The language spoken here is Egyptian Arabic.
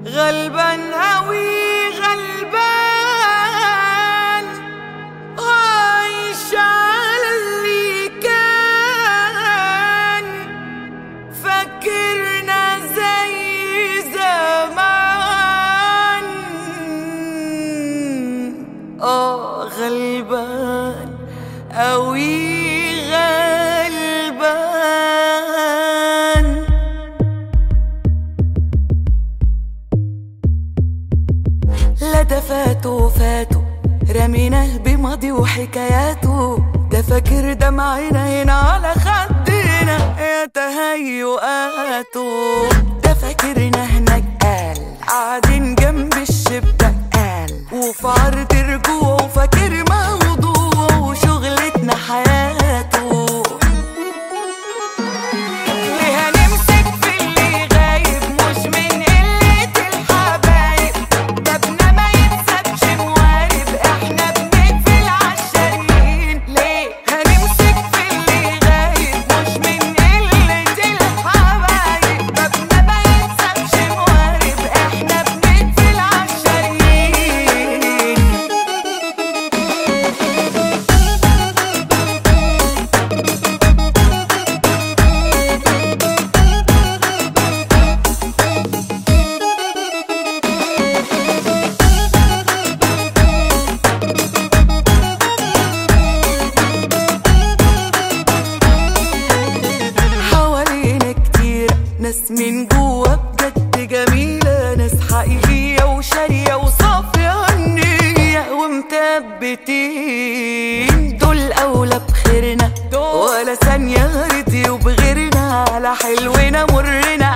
غلبان أوي غلبان عايش على اللي كان فاكرنا زي زمان اه غلبان أوي غلبان لا ده فاتوا فاتوا رميناه بماضي وحكاياته ده فاكر دمعنا هنا على خدنا يا تهيؤاته ده فاكرنا هناك قال قاعدين جنب الشباك قال وفي عرض رجوعه فاكر موضوعه وشغلتنا حياته ليه هنمسك في اللي غايب مش من قلة الحبايب بابنا ما يتسابش موارب احنا بنقفل عالشاريين ليه هنمسك في اللي غايب مش من قلة الحبايب بابنا ما يتسابش موارب احنا بنقفل عالشاريين حوالينا كتير ناس من جوا بجد جميلة ناس حقيقية وشارية وصافية النية ومثبتين دول أولى بخيرنا ولا ثانية رضيوا بغيرنا على حلونا مرنا